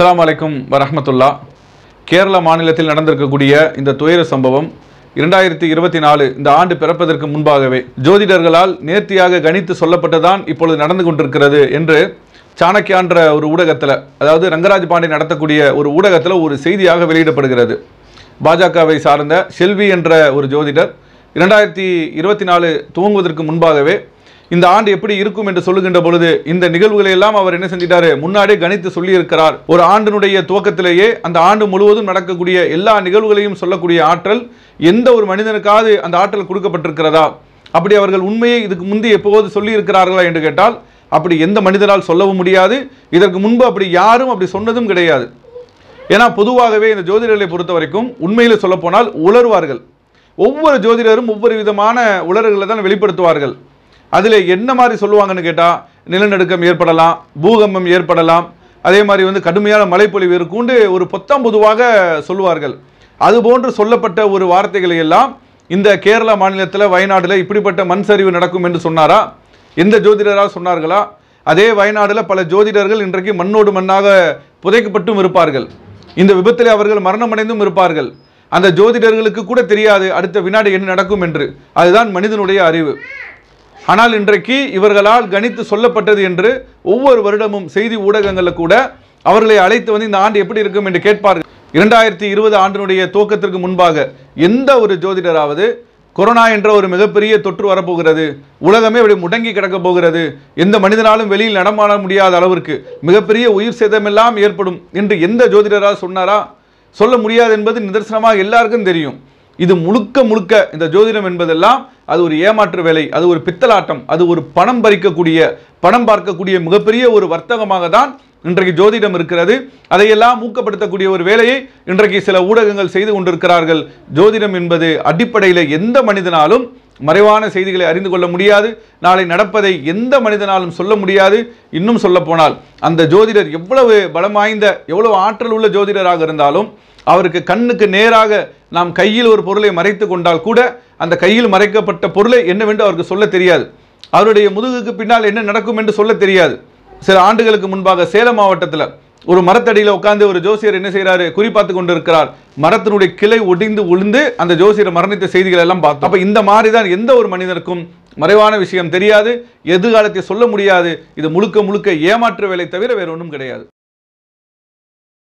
அஸ்ஸலாமு அலைக்கும் வரஹ்மத்துல்லா கேரள மாநிலத்தில் நடந்திருக்கக்கூடிய இந்த துயர சம்பவம் இரண்டாயிரத்தி இருபத்தி நாலு இந்த ஆண்டு பிறப்பதற்கு முன்பாகவே ஜோதிடர்களால் நேர்த்தியாக கணித்து சொல்லப்பட்டதான் இப்பொழுது நடந்து கொண்டிருக்கிறது என்று சாணக்கியான்ற ஒரு ஊடகத்தில் அதாவது ரங்கராஜ் பாண்டே நடத்தக்கூடிய ஒரு ஊடகத்தில் ஒரு செய்தியாக வெளியிடப்படுகிறது பாஜகவை சார்ந்த செல்வி என்ற ஒரு ஜோதிடர் இரண்டாயிரத்தி இருபத்தி நாலு துவங்குவதற்கு முன்பாகவே இந்த ஆண்டு எப்படி இருக்கும் என்று சொல்லுகின்ற பொழுது இந்த நிகழ்வுகளை எல்லாம் அவர் என்ன செஞ்சிட்டாரு முன்னாடியே கணித்து சொல்லியிருக்கிறார் ஒரு ஆண்டினுடைய துவக்கத்திலேயே அந்த ஆண்டு முழுவதும் நடக்கக்கூடிய எல்லா நிகழ்வுகளையும் சொல்லக்கூடிய ஆற்றல் எந்த ஒரு மனிதனுக்காவது அந்த ஆற்றல் கொடுக்கப்பட்டிருக்கிறதா அப்படி அவர்கள் உண்மையை இதுக்கு முந்தி எப்போது சொல்லி இருக்கிறார்களா என்று கேட்டால் அப்படி எந்த மனிதரால் சொல்லவும் முடியாது இதற்கு முன்பு அப்படி யாரும் அப்படி சொன்னதும் கிடையாது ஏன்னா பொதுவாகவே இந்த ஜோதிடர்களை பொறுத்த வரைக்கும் உண்மையில் சொல்லப்போனால் உளறுவார்கள் ஒவ்வொரு ஜோதிடரும் ஒவ்வொரு விதமான உளறுகளை தான் வெளிப்படுத்துவார்கள் அதில் என்ன மாதிரி சொல்லுவாங்கன்னு கேட்டால் நிலநடுக்கம் ஏற்படலாம் பூகம்பம் ஏற்படலாம் அதே மாதிரி வந்து கடுமையான மழைப்பொழிவு இருக்கும்னு ஒரு பொத்தாம் பொதுவாக சொல்லுவார்கள் அதுபோன்று சொல்லப்பட்ட ஒரு வார்த்தைகளை எல்லாம் இந்த கேரளா மாநிலத்தில் வயநாட்டில் இப்படிப்பட்ட மண் சரிவு நடக்கும் என்று சொன்னாரா எந்த ஜோதிடரால் சொன்னார்களா அதே வயநாடுல பல ஜோதிடர்கள் இன்றைக்கு மண்ணோடு மண்ணாக புதைக்கப்பட்டும் இருப்பார்கள் இந்த விபத்தில் அவர்கள் மரணமடைந்தும் இருப்பார்கள் அந்த ஜோதிடர்களுக்கு கூட தெரியாது அடுத்த வினாடி என்ன நடக்கும் என்று அதுதான் மனிதனுடைய அறிவு ஆனால் இன்றைக்கு இவர்களால் கணித்து சொல்லப்பட்டது என்று ஒவ்வொரு வருடமும் செய்தி ஊடகங்களில் கூட அவர்களை அழைத்து வந்து இந்த ஆண்டு எப்படி இருக்கும் என்று கேட்பார்கள் இரண்டாயிரத்தி இருபது ஆண்டினுடைய துவக்கத்திற்கு முன்பாக எந்த ஒரு ஜோதிடராவது கொரோனா என்ற ஒரு மிகப்பெரிய தொற்று வரப்போகிறது உலகமே இப்படி முடங்கி கிடக்க போகிறது எந்த மனிதனாலும் வெளியில் நடமாட முடியாத அளவிற்கு மிகப்பெரிய உயிர் சேதமெல்லாம் ஏற்படும் என்று எந்த ஜோதிடரால் சொன்னாரா சொல்ல முடியாது என்பது நிதர்சனமாக எல்லாருக்கும் தெரியும் இது முழுக்க முழுக்க இந்த ஜோதிடம் என்பதெல்லாம் அது ஒரு ஏமாற்று வேலை அது ஒரு பித்தலாட்டம் அது ஒரு பணம் பறிக்கக்கூடிய பணம் பார்க்கக்கூடிய மிகப்பெரிய ஒரு வர்த்தகமாக தான் இன்றைக்கு ஜோதிடம் இருக்கிறது அதையெல்லாம் ஊக்கப்படுத்தக்கூடிய ஒரு வேலையை இன்றைக்கு சில ஊடகங்கள் செய்து கொண்டிருக்கிறார்கள் ஜோதிடம் என்பது அடிப்படையில் எந்த மனிதனாலும் மறைவான செய்திகளை அறிந்து கொள்ள முடியாது நாளை நடப்பதை எந்த மனிதனாலும் சொல்ல முடியாது இன்னும் சொல்ல போனால் அந்த ஜோதிடர் எவ்வளவு பலம் வாய்ந்த எவ்வளவு ஆற்றல் உள்ள ஜோதிடராக இருந்தாலும் அவருக்கு கண்ணுக்கு நேராக நாம் கையில் ஒரு பொருளை மறைத்து கொண்டால் கூட அந்த கையில் மறைக்கப்பட்ட பொருளை என்னவென்று அவருக்கு சொல்ல தெரியாது அவருடைய முதுகுக்கு பின்னால் என்ன நடக்கும் என்று சொல்ல தெரியாது சில ஆண்டுகளுக்கு முன்பாக சேலம் மாவட்டத்தில் ஒரு மரத்தடியில் உட்கார்ந்து ஒரு ஜோசியர் என்ன செய்கிறாரு குறிப்பாத்து கொண்டு இருக்கிறார் மரத்தினுடைய கிளை ஒடிந்து உளுந்து அந்த ஜோசியர் மரணித்த செய்திகள் எல்லாம் பார்த்தோம் அப்ப இந்த மாதிரி தான் எந்த ஒரு மனிதனுக்கும் மறைவான விஷயம் தெரியாது எதிர்காலத்தை சொல்ல முடியாது இது முழுக்க முழுக்க ஏமாற்று வேலை தவிர வேற ஒன்றும் கிடையாது